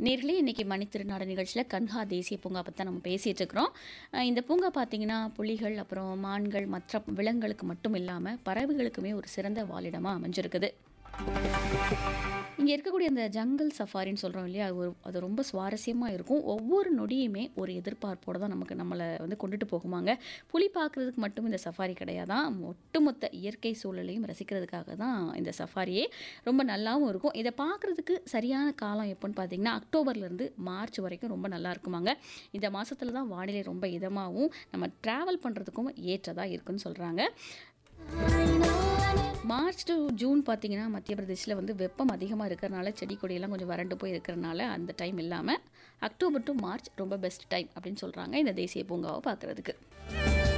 நேர்களே இன்னைக்கு மணித்திருநாடு நிகழ்ச்சியில் கன்ஹா தேசிய பூங்கா பற்றி தான் நம்ம பேசிகிட்டு இருக்கிறோம் அஹ் இந்த பூங்கா பார்த்தீங்கன்னா புலிகள் அப்புறம் மான்கள் மற்ற விலங்குகளுக்கு மட்டும் இல்லாமல் பறவைகளுக்குமே ஒரு சிறந்த வாழிடமாக அமைஞ்சிருக்குது இங்கே இருக்கக்கூடிய அந்த ஜங்கல் சஃபாரின்னு சொல்கிறோம் இல்லையா அது ஒரு அது ரொம்ப சுவாரஸ்யமாக இருக்கும் ஒவ்வொரு நொடியுமே ஒரு எதிர்பார்ப்போடு தான் நமக்கு நம்மளை வந்து கொண்டுட்டு போகுமாங்க புலி பார்க்குறதுக்கு மட்டும் இந்த சஃபாரி கிடையாதான் ஒட்டுமொத்த இயற்கை சூழலையும் ரசிக்கிறதுக்காக தான் இந்த சஃபாரியே ரொம்ப நல்லாவும் இருக்கும் இதை பார்க்குறதுக்கு சரியான காலம் எப்போன்னு பார்த்தீங்கன்னா அக்டோபர்லேருந்து மார்ச் வரைக்கும் ரொம்ப நல்லா இருக்குமாங்க இந்த மாதத்தில் தான் வானிலை ரொம்ப இதமாகவும் நம்ம ட்ராவல் பண்ணுறதுக்கும் ஏற்றதாக இருக்குன்னு சொல்கிறாங்க மார்ச் டு ஜூன் பார்த்தீங்கன்னா மத்திய பிரதேசில் வந்து வெப்பம் அதிகமாக இருக்கிறனால செடி கொடியெல்லாம் கொஞ்சம் வறண்டு போய் இருக்கிறனால அந்த டைம் இல்லாமல் அக்டோபர் டு மார்ச் ரொம்ப பெஸ்ட் டைம் அப்படின்னு சொல்கிறாங்க இந்த தேசிய பூங்காவை பார்க்குறதுக்கு